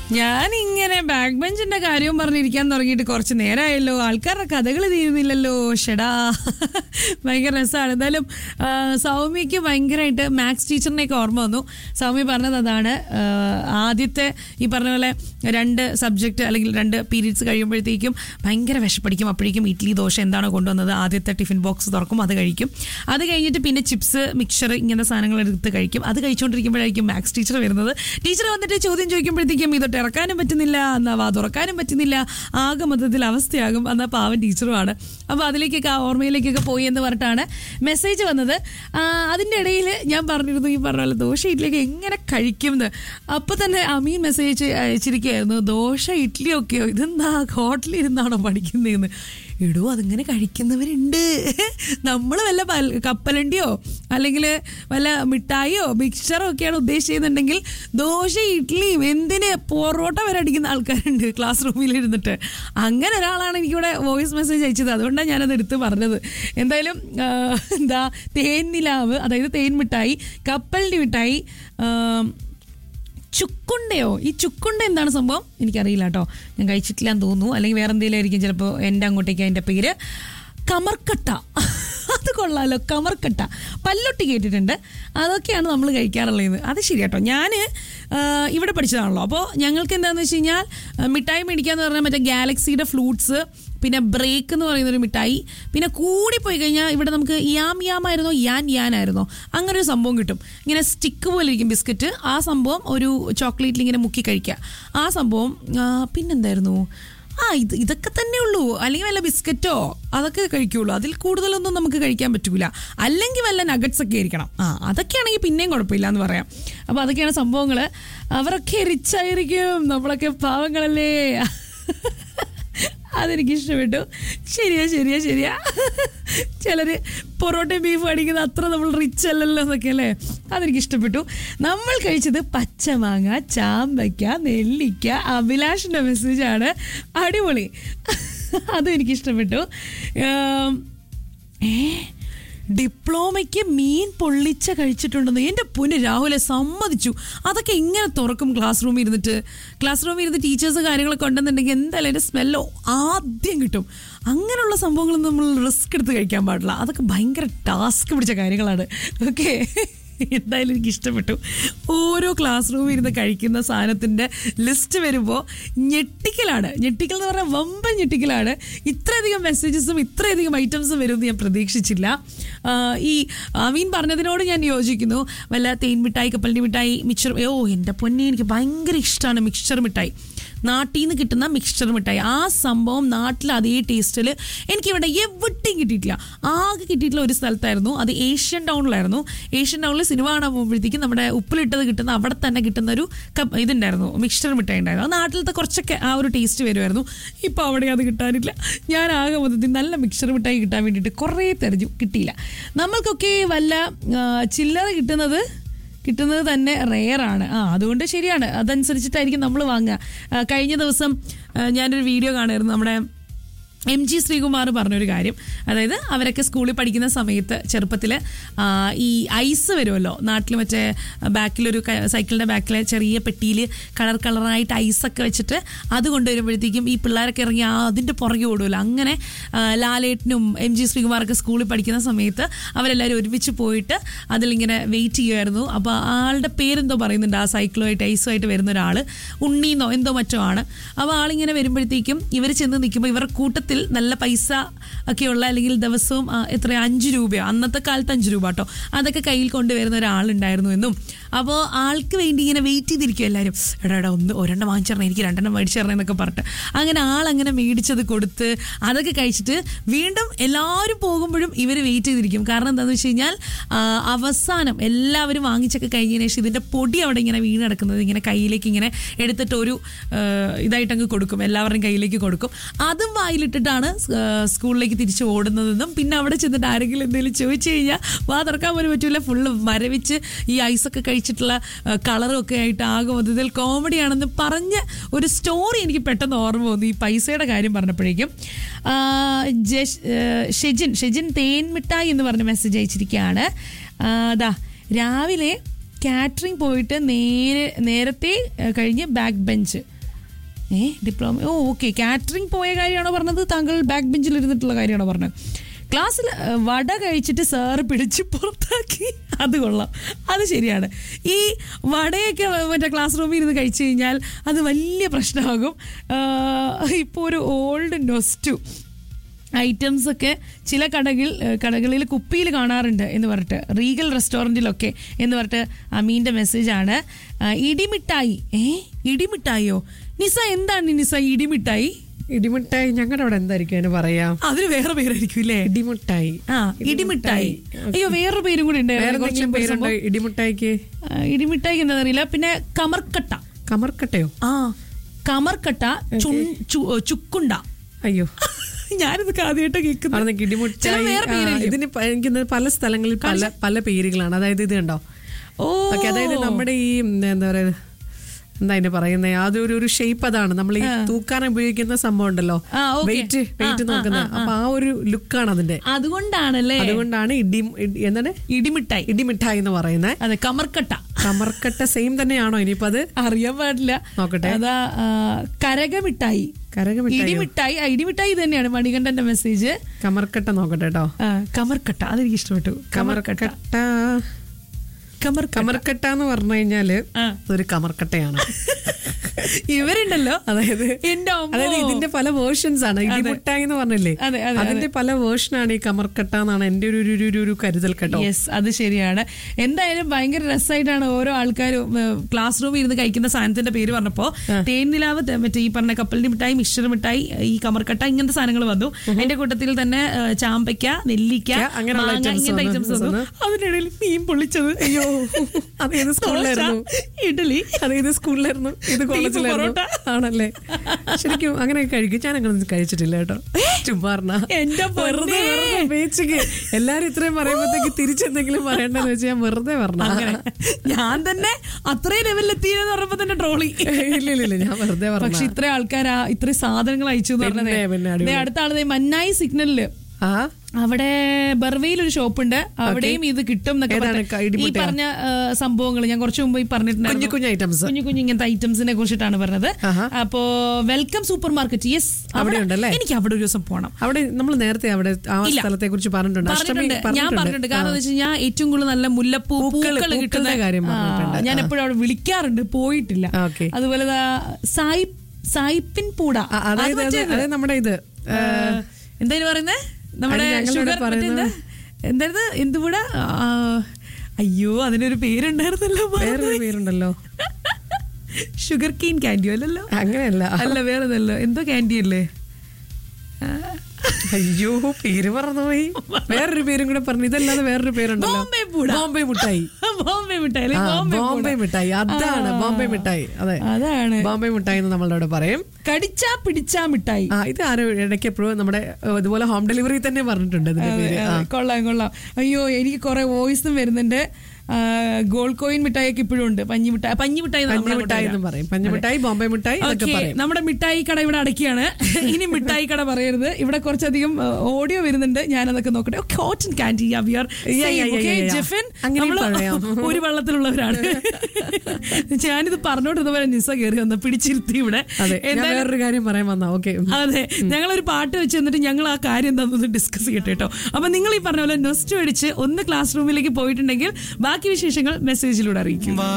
ഞാൻ ഇങ്ങനെ ബാക്ക് ബെഞ്ചിന്റെ കാര്യവും പറഞ്ഞിരിക്കാൻ തുടങ്ങിയിട്ട് കുറച്ച് നേരമായല്ലോ ആൾക്കാരുടെ കഥകൾ തീരുന്നില്ലല്ലോ ഷെടാ ഭയങ്കര രസമാണ് എന്തായാലും ആ, സൗമ്യക്ക് ഭയങ്കരമായിട്ട് മാത്സ് ടീച്ചറിനെയൊക്കെ ഓർമ്മ വന്നു സൗമ്യ പറഞ്ഞത് അതാണ് ആ, ആദ്യത്തെ ഈ പറഞ്ഞ പോലെ രണ്ട് സബ്ജക്റ്റ് അല്ലെങ്കിൽ രണ്ട് പീരീഡ്സ് കഴിയുമ്പോഴത്തേക്കും ഭയങ്കര വിശപ്പടിക്കും അപ്പോഴേക്കും ഇഡ്ഡലി ദോശ എന്താണോ കൊണ്ടുവന്നത് ആദ്യത്തെ ടിഫിൻ ബോക്സ് തുറക്കും അത് കഴിക്കും അത് കഴിഞ്ഞിട്ട് പിന്നെ ചിപ്സ് മിക്സർ ഇങ്ങനത്തെ സാധനങ്ങൾ എടുത്ത് കഴിക്കും അത് കഴിച്ചുകൊണ്ടിരിക്കുമ്പോഴായിരിക്കും മാത്സ് ടീച്ചർ വരുന്നത് ടീച്ചർ വന്നിട്ട് ചോദ്യം ചോദിക്കുമ്പോഴത്തേക്കും ഇതൊട്ട് ഇറക്കാനും പറ്റുന്നില്ല എന്നാ വാ തുറക്കാനും പറ്റുന്നില്ല ആകെ മൊത്തത്തിൽ അവസ്ഥയാകും എന്നാ പാവൻ ടീച്ചറുമാണ് അപ്പോൾ അതിലേക്കൊക്കെ ആ ഓർമ്മയിലേക്കൊക്കെ പോയി എന്ന് പറഞ്ഞിട്ടാണ് മെസ്സേജ് വന്നത് ആ, അതിൻ്റെ ഇടയിൽ ഞാൻ പറഞ്ഞിരുന്നു ഈ പറഞ്ഞ പോലെ ദോശ ഇഡ്ഡലിയൊക്കെ എങ്ങനെ കഴിക്കും എന്ന് അപ്പോൾ തന്നെ അമീൻ മെസ്സേജ് അയച്ചിരിക്കുകയായിരുന്നു ദോശ ഇഡ്ഡലിയൊക്കെയോ ഇതെന്താ ഹോട്ടലിൽ ഇരുന്നാണോ പഠിക്കുന്നതെന്ന് എടോ അതിങ്ങനെ കഴിക്കുന്നവരുണ്ട് നമ്മൾ വല്ല പൽ- കപ്പലണ്ടിയോ അല്ലെങ്കിൽ വല്ല മിഠായിയോ മിക്സറോ ഒക്കെയാണ് ഉദ്ദേശിക്കുന്നുണ്ടെങ്കിൽ ദോശ ഇഡ്ഡലിയും എന്തിന് പൊറോട്ട വരെ അടിക്കുന്ന ആൾക്കാരുണ്ട് ക്ലാസ് റൂമിൽ ഇരുന്നിട്ട് അങ്ങനെ ഒരാളാണ് എനിക്കിവിടെ വോയിസ് മെസ്സേജ് അയച്ചത് അതുകൊണ്ടാണ് ഞാനത് എടുത്ത് പറഞ്ഞത് എന്തായാലും ആ, എന്താ തേൻ നിലാവ് അതായത് തേൻ മിഠായി കപ്പലിൻ്റെ മിഠായി ആ, ചുക്കുണ്ടയോ ഈ ചുക്കുണ്ട എന്താണ് സംഭവം എനിക്കറിയില്ല കേട്ടോ ഞാൻ കഴിച്ചിട്ടില്ല എന്ന് തോന്നുന്നു അല്ലെങ്കിൽ വേറെ എന്തെങ്കിലും ആയിരിക്കും ചിലപ്പോൾ എൻ്റെ അങ്ങോട്ടേക്ക് അതിൻ്റെ പേര് കമർക്കട്ട അത് കൊള്ളാലോ കമർക്കട്ട പല്ലൊട്ടി കേട്ടിട്ടുണ്ട് അതൊക്കെയാണ് നമ്മൾ കഴിക്കാറുള്ളത് അത് ശരി കേട്ടോ ഞാൻ ഇവിടെ പഠിച്ചതാണല്ലോ അപ്പോൾ ഞങ്ങൾക്ക് എന്താണെന്ന് വെച്ച് കഴിഞ്ഞാൽ ആ, മിഠായി മേടിക്കാന്ന് പറഞ്ഞാൽ മറ്റേ ഗാലക്സിയുടെ ഫ്ലൂട്ട്സ് പിന്നെ ബ്രേക്ക് എന്ന് പറയുന്ന ഒരു മിഠായി പിന്നെ കൂടിപ്പോയി കഴിഞ്ഞാൽ ഇവിടെ നമുക്ക് യാം യാം ആയിരുന്നോ യാൻ യാൻ ആയിരുന്നോ അങ്ങനെ ഒരു സംഭവം കിട്ടും ഇങ്ങനെ സ്റ്റിക്ക് പോലെ ഇരിക്കും ബിസ്ക്കറ്റ് ആ സംഭവം ഒരു ചോക്ലേറ്റിൽ ഇങ്ങനെ മുക്കി കഴിക്കുക ആ സംഭവം ആ, പിന്നെന്തായിരുന്നു ആ ഇത് ഇതൊക്കെ തന്നെ ഉള്ളൂ അല്ലെങ്കിൽ വല്ല ബിസ്ക്കറ്റോ അതൊക്കെ കഴിക്കുള്ളൂ അതിൽ കൂടുതലൊന്നും നമുക്ക് കഴിക്കാൻ പറ്റൂല അല്ലെങ്കിൽ വല്ല നഗറ്റ്സ് ഒക്കെ ആയിരിക്കണം ആ അതൊക്കെയാണെങ്കിൽ പിന്നെയും കുഴപ്പമില്ല എന്ന് പറയാം അപ്പോൾ അതൊക്കെയാണ് സംഭവങ്ങൾ അവരൊക്കെ റിച്ച് ആയിരിക്കും നമ്മളൊക്കെ പാവങ്ങളല്ലേ അതെനിക്ക് ഇഷ്ടപ്പെട്ടു ശരിയാ ശരിയാ ശരിയാ ചിലർ പൊറോട്ടയും ബീഫും അടിക്കുന്നത് അത്ര നമ്മൾ റിച്ച് അല്ലല്ലോ എന്നൊക്കെ അല്ലേ അതെനിക്ക് ഇഷ്ടപ്പെട്ടു നമ്മൾ കഴിച്ചത് പച്ചമാങ്ങ ചാമ്പയ്ക്ക നെല്ലിക്ക അഭിലാഷിൻ്റെ മെസ്സേജാണ് അടിപൊളി അതും എനിക്ക് ഇഷ്ടപ്പെട്ടു ഏം, ഏ ഡിപ്ലോമയ്ക്ക് മീൻ പൊള്ളിച്ച കഴിച്ചിട്ടുണ്ടെന്ന് എൻ്റെ പൊന്ന് രാഹുലെ സമ്മതിച്ചു അതൊക്കെ എങ്ങനെ തുറക്കും ക്ലാസ് റൂമിൽ ഇരുന്നിട്ട് ക്ലാസ് റൂമിൽ ഇരുന്ന് ടീച്ചേഴ്സ് കാര്യങ്ങളൊക്കെ ഉണ്ടെന്നുണ്ടെങ്കിൽ എന്തായാലും അതിൻ്റെ സ്മെല്ലോ ആദ്യം കിട്ടും അങ്ങനെയുള്ള സംഭവങ്ങളൊന്നും നമ്മൾ റിസ്ക് എടുത്ത് കഴിക്കാൻ പാടില്ല അതൊക്കെ ഭയങ്കര ടാസ്ക് പിടിച്ച കാര്യങ്ങളാണ് ഓക്കെ എന്തായാലും എനിക്ക് ഇഷ്ടപ്പെട്ടു ഓരോ ക്ലാസ് റൂമിൽ ഇരുന്ന് കഴിക്കുന്ന സാധനത്തിൻ്റെ ലിസ്റ്റ് വരുമ്പോൾ ഞെട്ടിക്കലാണ് ഞെട്ടിക്കൽ എന്ന് പറഞ്ഞാൽ വമ്പൻ ഞെട്ടിക്കലാണ് ഇത്രയധികം മെസ്സേജസും ഇത്രയധികം ഐറ്റംസും വരുമെന്ന് ഞാൻ പ്രതീക്ഷിച്ചില്ല ആ, ഈ അമീൻ പറഞ്ഞതിനോട് ഞാൻ യോജിക്കുന്നു വല്ല തേൻ മിഠായി കപ്പലിൻ്റെ മിഠായി മിക്സർ ഓ എൻ്റെ പൊന്നെ എനിക്ക് ഭയങ്കര ഇഷ്ടമാണ് മിക്സർ മിഠായി നാട്ടിൽ നിന്ന് കിട്ടുന്ന മിക്സ്ചർ മിഠായി ആ സംഭവം നാട്ടിൽ അതേ ടേസ്റ്റിൽ എനിക്കിവിടെ എവിടെയും കിട്ടിയിട്ടില്ല ആകെ കിട്ടിയിട്ടുള്ള ഒരു സ്ഥലത്തായിരുന്നു അത് ഏഷ്യൻ ടൗണിലായിരുന്നു ഏഷ്യൻ ടൗണിൽ സിനിമ കാണാൻ പോകുമ്പോഴത്തേക്കും നമ്മുടെ ഉപ്പിലിട്ടത് കിട്ടുന്ന അവിടെ തന്നെ കിട്ടുന്ന ഒരു കപ്പ് ഇതുണ്ടായിരുന്നു മിക്സ്ചർ മിഠായി ഉണ്ടായിരുന്നു അത് നാട്ടിലത്തെ കുറച്ചൊക്കെ ആ ഒരു ടേസ്റ്റ് വരുമായിരുന്നു ഇപ്പോൾ അവിടെ അത് കിട്ടാനില്ല ഞാൻ ആകെ മൊത്തത്തിൽ നല്ല മിക്സ്ചർ മിഠായി കിട്ടാൻ വേണ്ടിയിട്ട് കുറേ തെരഞ്ഞു കിട്ടിയില്ല നമ്മൾക്കൊക്കെ വല്ല ആ, ചില്ലറ കിട്ടുന്നത് കിട്ടുന്നത് തന്നെ റെയറാണ് ആ അതുകൊണ്ട് ശരിയാണ് അതനുസരിച്ചിട്ടായിരിക്കും നമ്മൾ വാങ്ങുക ആ, കഴിഞ്ഞ ദിവസം ആ, ഞാനൊരു വീഡിയോ കാണുമായിരുന്നു നമ്മുടെ എം ജി ശ്രീകുമാർ പറഞ്ഞൊരു കാര്യം അതായത് അവരൊക്കെ സ്കൂളിൽ പഠിക്കുന്ന സമയത്ത് ചെറുപ്പത്തിൽ ഈ ഐസ് വരുമല്ലോ നാട്ടിൽ മറ്റേ ബാക്കിലൊരു ക- സൈക്കിളിൻ്റെ ബാക്കിലെ ചെറിയ പെട്ടിയിൽ കളർ കളറായിട്ട് ഐസൊക്കെ വെച്ചിട്ട് അത് കൊണ്ടുവരുമ്പോഴത്തേക്കും ഈ പിള്ളേരൊക്കെ ഇറങ്ങി ആ അതിൻ്റെ പുറകെ ഓടുമല്ലോ അങ്ങനെ ആ, ലാലേട്ടനും എം ജി ശ്രീകുമാറൊക്കെ സ്കൂളിൽ പഠിക്കുന്ന സമയത്ത് അവരെല്ലാവരും ഒരുമിച്ച് പോയിട്ട് അതിലിങ്ങനെ വെയിറ്റ് ചെയ്യുമായിരുന്നു അപ്പോൾ ആളുടെ പേരെന്തോ പറയുന്നുണ്ട് ആ സൈക്കിളുമായിട്ട് ഐസുമായിട്ട് വരുന്ന ഒരാൾ ഉണ്ണീന്നോ എന്തോ മറ്റോ ആണ് അപ്പോൾ ആളിങ്ങനെ വരുമ്പോഴത്തേക്കും ഇവർ ചെന്ന് നിൽക്കുമ്പോൾ ഇവരുടെ കൂട്ടത്തിൽ നല്ല പൈസ ഒക്കെയുള്ള അല്ലെങ്കിൽ ദിവസവും ആ, എത്ര അഞ്ച് രൂപയോ അന്നത്തെ കാലത്ത് അഞ്ച് രൂപ കേട്ടോ അതൊക്കെ കയ്യിൽ കൊണ്ടുവരുന്ന ഒരാളുണ്ടായിരുന്നു എന്നും അപ്പോൾ ആൾക്ക് വേണ്ടി ഇങ്ങനെ വെയിറ്റ് ചെയ്തിരിക്കും എല്ലാവരും എടാ എടാ ഒന്ന് ഒരെണ്ണം വാങ്ങിച്ചു തരണം എനിക്ക് രണ്ടെണ്ണം മേടിച്ചു തരണം എന്നൊക്കെ പറഞ്ഞിട്ട് അങ്ങനെ ആളങ്ങനെ മേടിച്ചത് കൊടുത്ത് അതൊക്കെ കഴിച്ചിട്ട് വീണ്ടും എല്ലാവരും പോകുമ്പോഴും ഇവർ വെയിറ്റ് ചെയ്തിരിക്കും കാരണം എന്താണെന്ന് വെച്ച് കഴിഞ്ഞാൽ ആ, അവസാനം എല്ലാവരും വാങ്ങിച്ചൊക്കെ കഴിഞ്ഞതിന് ശേഷം ഇതിൻ്റെ പൊടി അവിടെ ഇങ്ങനെ വീണ് കിടക്കുന്നത് ഇങ്ങനെ കയ്യിലേക്ക് ഇങ്ങനെ എടുത്തിട്ട് ഒരു ആ, ഇതായിട്ടങ്ങ് കൊടുക്കും എല്ലാവരുടെയും കയ്യിലേക്ക് കൊടുക്കും അതും വായിലിട്ടിട്ടാണ് സ്- ആ, സ്കൂളിലേക്ക് തിരിച്ച് ഓടുന്നതെന്നും പിന്നെ അവിടെ ചെന്നിട്ട് ആരെങ്കിലും എന്തെങ്കിലും ചോദിച്ചു കഴിഞ്ഞാൽ വാ തുറക്കാൻ പോലും പറ്റൂല ഫുള്ള് മരവിച്ച് ഈ ഐസൊക്കെ കഴിച്ചിട്ടുള്ള ആ, കളറും ഒക്കെ ആയിട്ട് ആകെ മൊത്തത്തിൽ കോമഡിയാണെന്ന് പറഞ്ഞ ഒരു സ്റ്റോറി എനിക്ക് പെട്ടെന്ന് ഓർമ്മ വന്നു ഈ പൈസയുടെ കാര്യം പറഞ്ഞപ്പോഴേക്കും ആ, ജഷ്- ആ, ഷെജിൻ ഷെജിൻ തേൻ മിഠായി എന്ന് പറഞ്ഞ മെസ്സേജ് അയച്ചിരിക്കുകയാണ് ആ, ദാ രാവിലെ കാറ്ററിംഗ് പോയിട്ട് നേരെ നേരത്തെ ആ, കഴിഞ്ഞ് ബാക്ക് ബെഞ്ച് ഏ ഡിപ്ലോമ ഓ ഓക്കെ കാറ്ററിംഗ് പോയ കാര്യമാണോ പറഞ്ഞത് താങ്കൾ ബാക്ക് ബെഞ്ചിൽ ഇരുന്നിട്ടുള്ള കാര്യമാണോ പറഞ്ഞത് ക്ലാസ്സിൽ ഏ, വട കഴിച്ചിട്ട് സാറ് പിടിച്ച് പുറത്താക്കി അത് കൊള്ളാം അത് ശരിയാണ് ഈ വടയൊക്കെ മറ്റേ ക്ലാസ് റൂമിൽ ഇരുന്ന് കഴിച്ചു കഴിഞ്ഞാൽ അത് വലിയ പ്രശ്നമാകും ഇപ്പോൾ ഒരു ഓൾഡ് നൊസ്റ്റു ഐറ്റംസ് ഒക്കെ ചില കടകൾ കടകളിൽ കുപ്പിയിൽ കാണാറുണ്ട് എന്ന് പറഞ്ഞിട്ട് റീഗൽ റെസ്റ്റോറൻറ്റിലൊക്കെ എന്ന് പറഞ്ഞിട്ട് അമീൻ്റെ മെസ്സേജാണ് ഇടിമിഠായി ഏ ഇടിമിഠായിയോ നിസ എന്താണ് നിസ ഇടിമിഠായി ഇടിമിഠായി ഞങ്ങളുടെ അവിടെ എന്തായിരിക്കും അതിന് പറയാ അതിന് വേറെ പേരായിരിക്കും ഇല്ലേ ഇടിമിഠായി ആ ഇടിമിഠായി അയ്യോ വേറൊരു പേരും കൂടി ഉണ്ട് വേറെ കുറച്ച് എന്തെങ്കിലും പേരുണ്ടോ ഇടിമിഠായിക്ക് ആ, ഇടിമിഠായി എന്താ അറിയില്ല പിന്നെ കമർക്കട്ട കമർക്കട്ടയോ ആ കമർക്കട്ട ചുൺ- ചു- ചുക്കുണ്ട അയ്യോ ഞാനിത് ആദ്യമായിട്ട് കേൾക്കുന്നു പറഞ്ഞ ചില ഇടിമുട്ടായി വേറെ ആ, പേരില്ലേ? ഇതിന് പ- എനിക്ക് തോന്നുന്നു പല സ്ഥലങ്ങളിൽ പല പല പേരുകളാണ് അതായത് ഇത് കണ്ടോ ഓ ഓക്കെ അതായത് നമ്മുടെ ഈ ഉം, എന്താ പറയുക എന്താ അതിന് പറയുന്നത് അതൊരു ഒരു ഷേപ്പ് അതാണ് നമ്മൾ ഈ തൂക്കാൻ ഉപയോഗിക്കുന്ന സംഭവം ഉണ്ടല്ലോ ആ, okay. വെയിറ്റ് വെയിറ്റ് നോക്കുന്നത് അപ്പൊ ആ ഒരു ലുക്കാണ് അതിന്റെ അതുകൊണ്ടാണല്ലേ അതുകൊണ്ടാണ് ഇടി ഇടി- എന്താണ് ഇടിമിഠായി ഇടിമിഠായി എന്ന് പറയുന്നത് അതെ കമർക്കട്ട കമർക്കട്ട സെയിം തന്നെയാണോ ഇനിയിപ്പോ അത് അറിയാൻ പാടില്ല നോക്കട്ടെ. അതാ ആ, കരകമിഠായി കരകമിഠായി ഇടിമിഠായി ആ, ഇടിമിഠായി തന്നെയാണ് മണികണ്ഠന്റെ മെസ്സേജ് കമർക്കട്ട നോക്കട്ടെ കേട്ടോ ആ, കമർക്കട്ട അതെനിക്ക് ഇഷ്ടപ്പെട്ടു കമർക്കട്ട കമർക്കട്ട കമർ കമർക്കട്ട എന്ന് പറഞ്ഞു കഴിഞ്ഞാല് ആ. ഒരു കമർക്കട്ടയാണ് ഇവരുണ്ടല്ലോ അതായത് എന്റെ അമ്മോ. അതായത് ഇതിന്റെ പല വേർഷൻസ് ആണ് ഇടിമുട്ടായി എന്ന് പറഞ്ഞില്ലേ അതെ, അതെ, അതിന്റെ പല വേർഷനാണ് ഈ കമർക്കട്ട എന്നാണ് എന്റെ ഒരു ഒരു- ഒരു- ഒരു കരുതൽ കേട്ടോ യെസ് അത് ശരിയാണ് എന്തായാലും ഭയങ്കര രസമായിട്ടാണ് ഓരോ ആൾക്കാരും ക്ലാസ് റൂമിൽ ഇരുന്ന് കഴിക്കുന്ന സാധനത്തിന്റെ പേര് പറഞ്ഞപ്പോ തേൻനിലാവ് ത- മറ്റേ ഈ പറഞ്ഞ കപ്പലിന്റെ മിഠായി മിക്സർ മിഠായി ഈ കമർക്കട്ട ഇങ്ങനത്തെ സാധനങ്ങൾ വന്നു എന്റെ കൂട്ടത്തിൽ തന്നെ ആ, ചാമ്പയ്ക്ക നെല്ലിക്ക അങ്ങനെയുള്ള മാങ്ങ, items ഇങ്ങനത്തെ വന്നു. ഐറ്റംസ് വന്നു അതിനിടയിൽ മീൻ പൊള്ളിച്ചത് അയ്യോ അത് ഏത് സ്കൂളിലായിരുന്നു ദോശ, ഇഡലി അത് ഏത് സ്കൂളിലായിരുന്നു ഇത് കോളേജിലായിരുന്നു പൊറോട്ട. ആണല്ലേ ശരിക്കും അങ്ങനെ കഴിക്കും ഞാൻ അങ്ങനെ ഒന്നും കഴിച്ചിട്ടില്ല കേട്ടോ ചുമ്മാറിന എന്റെ വെറുതെ പൊന്നേ. വെറുതെ ഉപയോഗിച്ചെങ്കിൽ എല്ലാരും ഇത്രയും പറയുമ്പോഴത്തേക്ക് തിരിച്ചെന്തെങ്കിലും പറയണ്ടെന്ന് വെച്ച് ഞാൻ വെറുതെ പറഞ്ഞ അങ്ങനെ ഞാൻ തന്നെ അത്രയും ലെവലിൽ എത്തിയെന്ന് പറഞ്ഞപ്പോ തന്നെ ട്രോളി ഇല്ല ഇല്ല ഇല്ല ഞാൻ വെറുതെ പക്ഷെ പറഞ്ഞ ഇത്ര ആൾക്കാർ ഇത്രയും സാധനങ്ങൾ അയച്ചു എന്ന് പിന്നെ, പറഞ്ഞത് പിന്നെ അടിപൊളി. ദേ അടുത്ത ആള് ദേ മന്നായി സിഗ്നലില് ആ അവിടെ ബർവയിൽ ഒരു ഷോപ്പുണ്ട് അവിടെയും ഇത് കിട്ടും എന്നൊക്കെ ഏതാണ് പറഞ്ഞ് ക- ഈ ഇടിമുട്ടയോ? പറഞ്ഞ സംഭവങ്ങൾ ഞാൻ കുറച്ച് മുമ്പ് ഈ കുഞ്ഞു പറഞ്ഞിട്ടുണ്ടായിരുന്നു കുഞ്ഞു ഐറ്റംസ് കുഞ്ഞു കുഞ്ഞു ഇങ്ങനത്തെ ഐറ്റംസിനെ കുറിച്ചിട്ടാണ് പറഞ്ഞത് ആഹാ. അപ്പോ വെൽക്കം സൂപ്പർ മാർക്കറ്റ് യെസ് അവിടെ ഉണ്ടല്ലേ? എനിക്ക് അവിടെ ഒരു ദിവസം പോകണം അവിടെ നമ്മൾ നേരത്തെ അവിടെ ആ ഇല്ല. സ്ഥലത്തെ കുറിച്ച് പറഞ്ഞിട്ടുണ്ട് അഷ്ടമി പറഞ്ഞിട്ടുണ്ട് ഞാൻ പറഞ്ഞിട്ടുണ്ട് കാരണം എന്താ വെച്ച് കഴിഞ്ഞാൽ ഏറ്റവും കൂടുതൽ നല്ല മുല്ലപ്പൂ പൂക്കള്, പൂക്കൾ കിട്ടുന്ന പൂക്കളുടെ കാര്യം ആ, പറഞ്ഞിട്ടുണ്ട്. ഞാൻ എപ്പോഴും അവിടെ വിളിക്കാറുണ്ട് പോയിട്ടില്ല ആ, okay. അതുപോലെ ദാ സായി സായിപ്പിൻ പൂട ആ, അതായത് അത് അതായത് നമ്മുടെ ഇത് എന്തായാലും പറയുന്നത് നമ്മുടെ അത് ഞങ്ങളിവിടെ ഷുഗർ പറയുന്നത് എന്തായിരുന്നു എന്തുകൂട അയ്യോ അതിനൊരു പേരുണ്ടായിരുന്നല്ലോ വേറൊരു പേരുണ്ടല്ലോ ഷുഗർ കീൻ ക്യാൻഡിയോ അല്ലല്ലോ അങ്ങനെയല്ല അല്ല വേറെതല്ലോ എന്തോ ക്യാൻഡി അല്ലേ അയ്യോ പേര് മറന്നുപോയി വേറൊരു പേരും കൂടെ പറഞ്ഞു ഇതല്ലാതെ വേറൊരു പേരുണ്ടല്ലോ ബോംബെ പൂട ബോംബെ മിഠായി ബോംബെ മിഠായി അല്ലേ? ആ, ബോംബെ ബോംബെ പൂട. മിഠായി അതാണ് ആ. ബോംബെ മിഠായി അതെ അതാണ് ബോംബെ മിഠായി എന്ന് നമ്മളുടെ അവിടെ പറയും കടിച്ചാ പിടിച്ചാ മിഠായി ആ ഇത് ആരോ ഇടയ്ക്ക് എപ്പോഴും നമ്മുടെ ഏ, ഇതുപോലെ ഹോം ഡെലിവറി തന്നെ പറഞ്ഞിട്ടുണ്ട് ഇതിന്റെ അതെ, പേര് അതെ. കൊള്ളാം കൊള്ളാം അയ്യോ എനിക്ക് കുറെ വോയിസും വരുന്നുണ്ട് ആ, ഗോൾഡ് കോയിൻ മിഠായിയൊക്കെ ഇപ്പോഴും ഉണ്ട് പഞ്ഞി മിഠായി പഞ്ഞി മിഠായി എന്നാ പഞ്ഞ നമ്മളെ മിഠായി അങ്ങോട്ട് എന്നും പറയും പഞ്ഞ മിഠായി ബോംബെ മിഠായി ഇതൊക്കെ ഓക്കേ, പറയും നമ്മുടെ മിഠായി കട ഇവിടെ അടയ്ക്കുകയാണ് ഇനി മിഠായി കട പറയരുത് ഇവിടെ കുറച്ചധികം ഓഡിയോ വരുന്നുണ്ട് ഞാൻ അതൊക്കെ നോക്കട്ടെ cotton candy we are Yeah, yeah, yeah, yeah, yeah. Jefin അങ്ങനെയും നമ്മള് പറയാം. ഒരു വള്ളത്തിലുള്ളവരാണ് ഞാനിത് പറഞ്ഞോണ്ടിരുന്നപോലെ നിസ കയറി വന്ന് പിടിച്ചിരുത്തി ഇവിടെ അതെ ഞാൻ എന്തായാലും വേറൊരു കാര്യം പറയാൻ വന്നാ ഓക്കെ അതെ ഞങ്ങളൊരു പാട്ട് വെച്ച് എന്നിട്ട് ഞങ്ങൾ ആ കാര്യം എന്താണെന്ന് ഡിസ്കസ് ചെയ്യട്ടെ കേട്ടോ അപ്പൊ നിങ്ങൾ ഈ പറഞ്ഞ പോലെ നൊസ്റ്റ് അടിച്ച് ഒന്ന് ക്ലാസ് റൂമിലേക്ക് പോയിട്ടുണ്ടെങ്കിൽ ബാക്കി വിശേഷങ്ങൾ മെസ്സേജിലൂടെ അറിയിക്കും